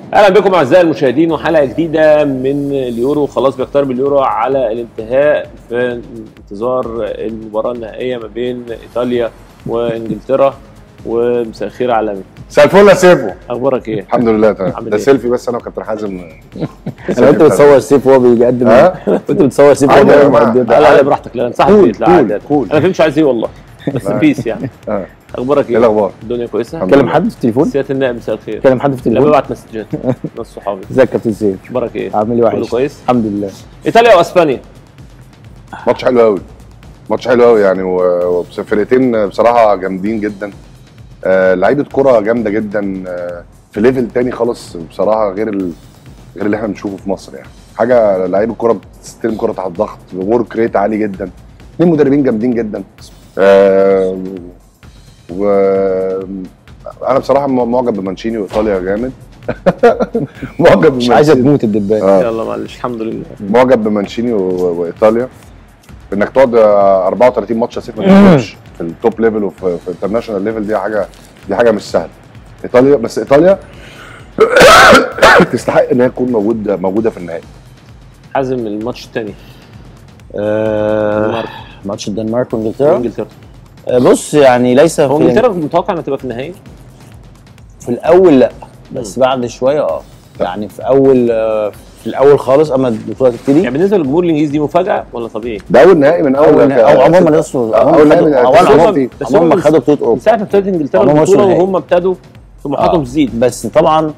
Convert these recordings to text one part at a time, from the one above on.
اهلا بكم اعزائي المشاهدين وحلقه جديده من اليورو خلاص بيقترب اليورو على الانتهاء في انتظار المباراه النهائيه ما بين ايطاليا وانجلترا ومساء الخير عالمي مساء الفل يا سيفو اخبارك ايه؟ الحمد لله تمام عامل ده إيه؟ سيلفي بس انا وكابتن حازم انا كنت بتصور سيف وهو بيقدم ها؟ كنت بتصور سيف وهو عادي يا بيقدم جماعة. لا لا لا براحتك لا انصحك كول، فيه لا كول، عادي عادي. كول. انا ما فهمتش عايز ايه والله بس لا. بيس يعني آه. اخبارك ايه ايه؟ الاخبار؟ الدنيا كويسه؟ الحمد كلم لله. حد في التليفون سياده النائب مساء الخير كلم حد في لا التليفون ببعت مسجات ناس صحابي ازيك يا كابتن سيف اخبارك ايه؟ عامل ايه كله وحش كويس؟ الحمد لله ايطاليا واسبانيا ماتش حلو قوي ماتش حلو قوي يعني و- وفرقتين بصراحه جامدين جدا آه لعيبه كره جامده جدا آه في ليفل تاني خالص بصراحه غير ال... غير اللي احنا بنشوفه في مصر يعني حاجه لعيبه كره بتستلم كره تحت ضغط ورك ريت عالي جدا اثنين مدربين جامدين جدا آه و انا بصراحه معجب بمانشيني وايطاليا جامد معجب مش عايزه بمانشيني. تموت الدبان آه. يلا معلش الحمد لله معجب بمانشيني و- وايطاليا انك تقعد آه، 34 ماتش يا سيف ما تكسبش في التوب ليفل وفي في الانترناشونال ليفل دي حاجه دي حاجه مش سهله ايطاليا بس ايطاليا تستحق ان هي تكون موجوده موجوده في النهائي حازم الماتش الثاني آه، ماتش الدنمارك وانجلترا انجلترا آه، بص يعني ليس هو في, انجلترا متوقع انها تبقى في النهائي؟ في الاول لا بس بعد شويه اه يعني في اول آه، في الاول خالص اما البطوله تبتدي يعني بالنسبه للجمهور الانجليزي دي مفاجاه ولا طبيعي؟ ده اول نهائي من اول اول او عموما ما اصله آه، عموما أول خدوا- نهائي من عموما- التسعين. عموما- بس عموما هم- خدوا بطوله من اوروبا ساعه ما ابتدت انجلترا هم البطوله وصلوا نهائي. وهم ابتدوا طموحاتهم آه. تزيد بس طبعا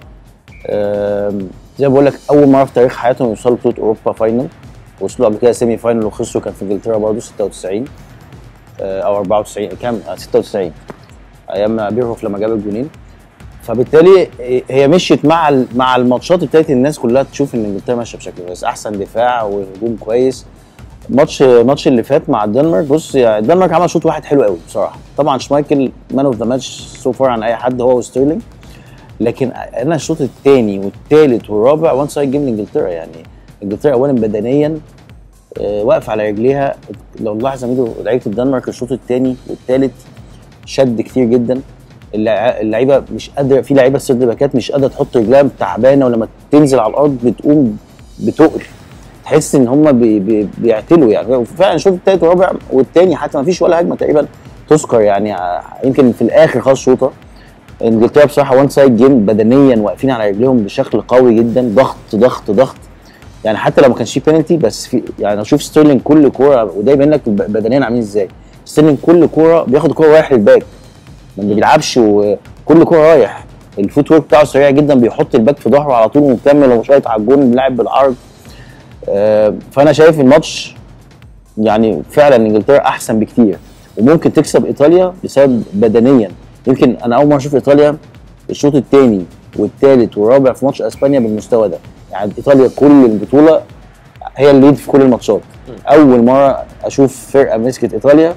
آم، زي ما بقول لك اول مره في تاريخ حياتهم يوصلوا بطوله اوروبا فاينل وصلوا قبل كده سيمي فاينل وخسروا كان في انجلترا برضه 96 آه، او 94 كام آه، 96 ايام بيرهوف لما جاب الجونين فبالتالي هي مشيت مع ال- مع الماتشات ابتدت الناس كلها تشوف ان انجلترا ماشيه بشكل كويس احسن دفاع وهجوم كويس ماتش ماتش اللي فات مع الدنمارك بص يعني الدنمارك عمل شوط واحد حلو قوي بصراحه طبعا شمايكل مان اوف ذا ماتش سو فار عن اي حد هو وستيرلينج لكن انا الشوط الثاني والثالث والرابع وان سايد جيم لانجلترا يعني انجلترا اولا بدنيا آه، واقفه على رجليها لو نلاحظ يا ميدو لعيبه الدنمارك الشوط الثاني والثالث شد كتير جدا اللع- اللعيبه مش قادره في لعيبه سيرد باكات مش قادره تحط رجلها تعبانه ولما تنزل على الارض بتقوم بتقل تحس ان هم بي بي بيعتلوا يعني فعلا الشوط الثالث والرابع والثاني حتى ما فيش ولا هجمه تقريبا تذكر يعني ع- يمكن في الاخر خالص شوطه انجلترا بصراحه وان سايد جيم بدنيا واقفين على رجليهم بشكل قوي جدا ضغط ضغط ضغط يعني حتى لو ما كانش فيه بينالتي بس في يعني اشوف ستيرلينج كل كوره وده يبين لك الب- بدنيا عاملين ازاي ستيرلينج كل كوره بياخد الكوره رايح للباك ما بيلعبش وكل كوره رايح الفوت ورك بتاعه سريع جدا بيحط الباك في ظهره على طول ومكمل وشايط على الجون لاعب بالعرض آه، فانا شايف الماتش يعني فعلا انجلترا احسن بكتير وممكن تكسب ايطاليا بسبب بدنيا يمكن انا اول مره اشوف ايطاليا الشوط الثاني والثالث والرابع في ماتش اسبانيا بالمستوى ده يعني ايطاليا كل البطوله هي الليد في كل الماتشات اول مره اشوف فرقه مسكت ايطاليا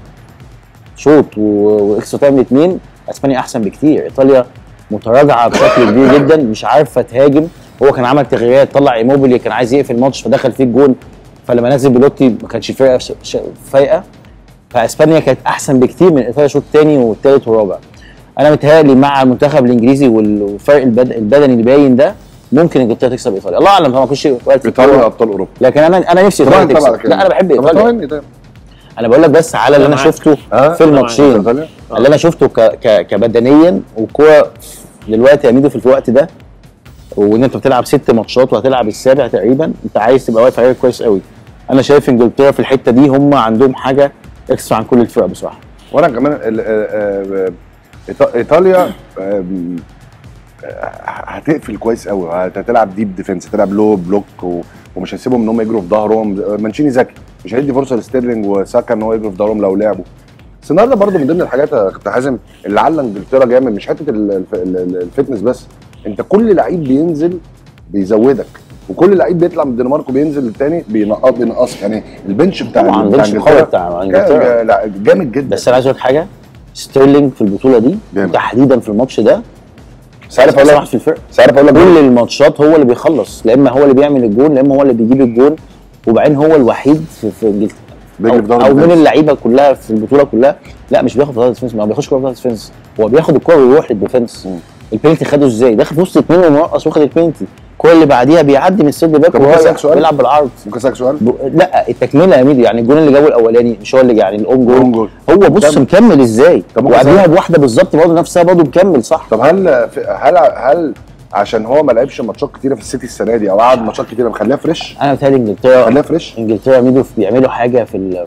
شوط و- واكسترا تايم الاثنين اسبانيا احسن بكتير ايطاليا متراجعه بشكل كبير جدا مش عارفه تهاجم هو كان عمل تغييرات طلع ايموبيلي كان عايز يقفل الماتش فدخل فيه الجون فلما نزل بيلوتي ما كانش الفرقه ش- ش- فايقه فاسبانيا كانت احسن بكتير من ايطاليا الشوط الثاني والثالث والرابع انا متهيألي مع المنتخب الانجليزي وال- والفرق البد- البدني اللي باين ده ممكن انجلترا تكسب ايطاليا الله اعلم طبعا كل وقت في ايطاليا الكورة. ابطال اوروبا لكن انا انا نفسي طبعا ايطاليا طبعا تكسب لا انا بحب طب ايطاليا طبعاً إيطاليا. انا بقول لك بس على اللي أنا انا معاك. شفته ها؟ في أنا الماتشين ايطاليا اللي انا شفته ك... ك... كبدنيا والكوره دلوقتي يا ميدو في الوقت ده وان انت بتلعب ست ماتشات وهتلعب السابع تقريبا انت عايز تبقى واقف عليها كويس قوي انا شايف انجلترا في الحته دي هم عندهم حاجه اكسترا عن كل الفرق بصراحه وانا كمان ال- آه، آه، إيطا- ايطاليا آم، آه، هتقفل كويس قوي هتلعب ديب ديفنس هتلعب لو بلوك و- ومش هيسيبهم ان هم يجروا في ظهرهم مانشيني ذكي مش هيدي فرصه لستيرلينج وساكا ان هو يجروا في ظهرهم لو لعبوا بس النهارده برضه من ضمن الحاجات يا كابتن حازم اللي علّى انجلترا جامد مش حته ال- الف- ال- ال- الفتنس بس انت كل لعيب بينزل بيزودك وكل لعيب بيطلع من الدنمارك وبينزل الثاني بينقص بينقصك يعني البنش بتاع طبعا بتاع البنش القوي بتاع انجلترا جا- لا، جامد جدا بس انا عايز اقول لك حاجه ستيرلينج في البطوله دي جامد. تحديدا في الماتش ده بس عارف اقول صراحه لك في الفرق بس عارف اقول لك كل الماتشات هو اللي بيخلص لا اما هو اللي بيعمل الجون لا اما هو اللي بيجيب الجون وبعدين هو الوحيد في, في انجلترا بيجري في او, ظهر أو من الدفاع. اللعيبه كلها في البطوله كلها لا مش بياخد في ظهر الديفنس ما بياخدش كوره في ظهر الديفنس هو بياخد الكوره ويروح للديفنس البينالتي خده ازاي داخل في وسط اتنين ومرقص واخد البينالتي الكوره اللي بعديها بيعدي من السيرد باك طب ممكن وهو أسألك سؤال؟ بيلعب بالعرض ممكن اسالك سؤال؟ ب... لا التكمله يا ميدو يعني الجون اللي جابه الاولاني مش هو اللي يعني الاون أون جول جول. هو بص كمل. مكمل ازاي طب ممكن وقبلها أسألك- بواحده بالظبط برضه نفسها برضه مكمل صح طب هل هل هل عشان هو ما لعبش ماتشات كتيره في السيتي السنه دي او قعد ماتشات كتيره مخليها فريش؟ انا بتهيألي انجلترا خليها فريش؟ انجلترا ميدو بيعملوا حاجه في ال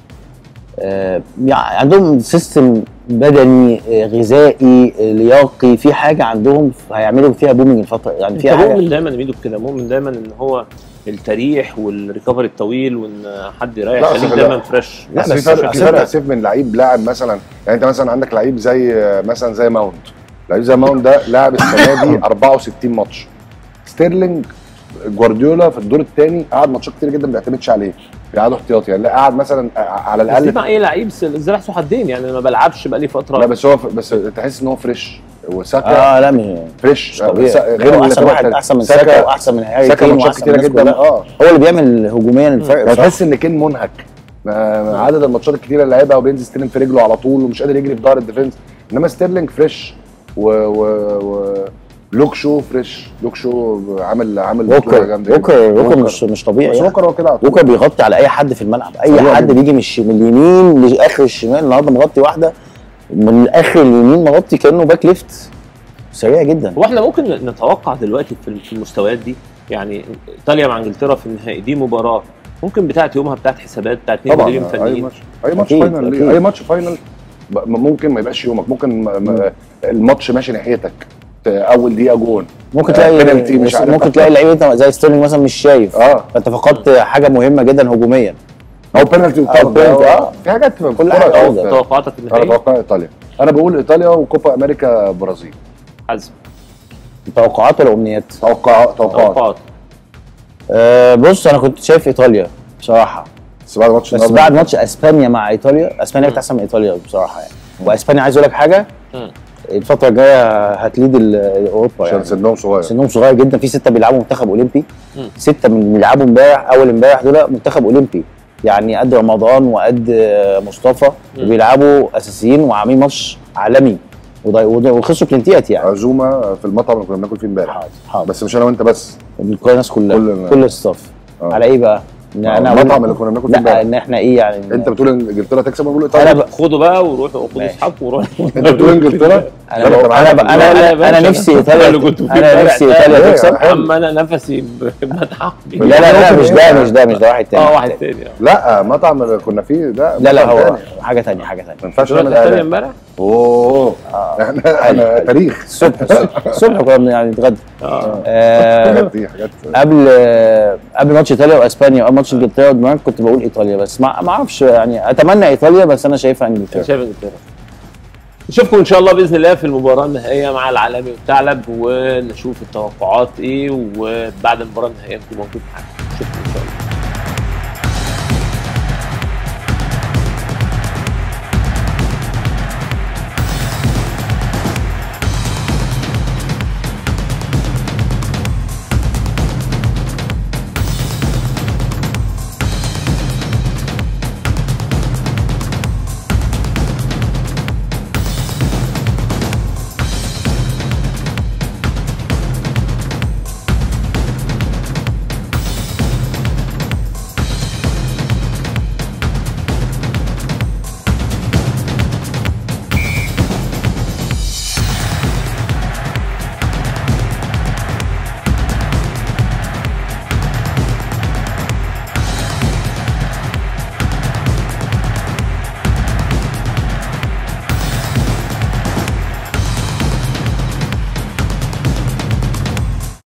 آه، يعني عندهم سيستم بدني آه، غذائي آه، لياقي في حاجه عندهم هيعملوا فيها بومينج الفتره يعني انت في حاجه مؤمن دايما يا ميدو بكده مؤمن دايما ان هو التريح والريكفري الطويل وان حد يريح لا، خليك أصل دايما لا. فريش لا، بس في بس فرق في عشان فرق كده- يا سيف من لعيب لاعب مثلا يعني انت مثلا عندك لعيب زي مثلا زي ماونت لعيب زي ماونت ده لاعب السنه دي 64 ماتش ستيرلينج جوارديولا في الدور الثاني قعد ماتشات كتير جدا ما بيعتمدش عليه بيقعدوا احتياطي يعني لا قعد مثلا على بس دي الاقل مع اي لعيب سلاح ذو حدين يعني أنا ما بلعبش بقالي فتره لا بس هو بس تحس ان هو فريش وساكا اه لا مش فريش مش طبيعي سا- غير اللي احسن تبع واحد التاني. احسن من ساكا واحسن من هاري ساكا كين ماتشات واحسن من كتيره الناس جدا كلها اه هو اللي بيعمل هجوميا الفرق صح تحس ان كين منهك ما- ما عدد الماتشات الكتيره اللي لعبها وبينزل يستلم في رجله على طول ومش قادر يجري في ظهر الديفنس انما ستيرلينج فريش و, و... و... لوك شو فريش لوك شو عامل عامل بطولة ووكر جامدة ووكر جدا. ووكر مش مش طبيعي بس يعني. ووكر هو كده على طول. ووكر بيغطي على اي حد في الملعب اي سريع حد جدا. بيجي من الش- من اليمين لاخر الشمال النهارده مغطي واحده من اخر اليمين مغطي كانه باك ليفت سريع جدا هو احنا ممكن نتوقع دلوقتي في في المستويات دي يعني ايطاليا مع انجلترا في النهائي دي مباراه ممكن بتاعت يومها بتاعت حسابات بتاعت اثنين طبعا مديرين اي فنيين ماتش اي ماتش أكيد، فاينل أكيد. اي ماتش فاينل ب- ممكن ما يبقاش يومك ممكن م- م- الماتش ماشي ناحيتك ت- اول دقيقه جون ممكن آه، تلاقي penalty مش عارف ممكن تلاقي لعيب انت زي ستيرلينج مثلا مش شايف اه فانت فقدت حاجه مهمه جدا هجوميا او بنالتي أو وطرد penalty، اه آه. في حاجات في كل الكورة حاجة كده. أفضل. توقعاتك انا النهائي اتوقع ايطاليا انا بقول ايطاليا وكوبا امريكا برازيل حزم توقعات ولا امنيات؟ توقع توقعات توقعات أه بص انا كنت شايف ايطاليا بصراحه بس بعد ماتش بس النهاردة- بعد ماتش اسبانيا مع ايطاليا اسبانيا كانت احسن من ايطاليا بصراحه يعني واسبانيا عايز اقول لك حاجه مم. الفتره الجايه هتليد ال- اوروبا عشان يعني سنهم صغير سنهم صغير جدا في سته بيلعبوا منتخب اولمبي مم. سته من اللي بيلعبوا امبارح اول امبارح دول منتخب اولمبي يعني قد رمضان وقد مصطفى مم. وبيلعبوا اساسيين وعاملين ماتش عالمي وضي- وضي- وخسروا بلنتيات يعني عزومه في المطعم اللي كنا بناكل فيه امبارح حاضر حاضر بس مش انا وانت بس كل الناس كلها كل- كل الستاف آه. على ايه بقى؟ إن آه، أنا المطعم أقول- اللي كنا بناكل فيه لا امبارح ان احنا ايه يعني انت بتقول ان انجلترا تكسب وانا بقول انا ايطاليا ب... خدوا بقى وروحوا خدوا ماشي. اصحابكم وروحوا انت بتقول انجلترا انا لا، ب... أنت معانا انا ب... في انا لا، لا يا انا, أنا باشا، نفسي أنا ايطاليا اللي كنت فيه انا امبارح نفسي ده. ايطاليا ليه؟ تكسب حلو. اما انا نفسي بمدحه لا لا لا مش ده مش ده مش ده واحد تاني اه واحد تاني لا مطعم اللي كنا فيه ده لا لا مطعم هو تاني. حاجه تانية حاجه تانية ما ينفعش رحت نعمل ايطاليا اعلان امبارح اوه احنا انا تاريخ الصبح الصبح الصبح كنا بن- يعني نتغدى اه آه، الحاجات دي حاجات قبل آه، قبل ماتش ايطاليا واسبانيا وقبل ماتش انجلترا والدنمارك كنت بقول ايطاليا بس ما ما اعرفش يعني اتمنى ايطاليا بس انا شايفها انجلترا شايف انجلترا نشوفكم ان شاء الله باذن الله في المباراه النهائيه مع العالمي والثعلب ونشوف التوقعات ايه وبعد المباراه النهائيه نكون موجود معاكم نشوفكم ان شاء الله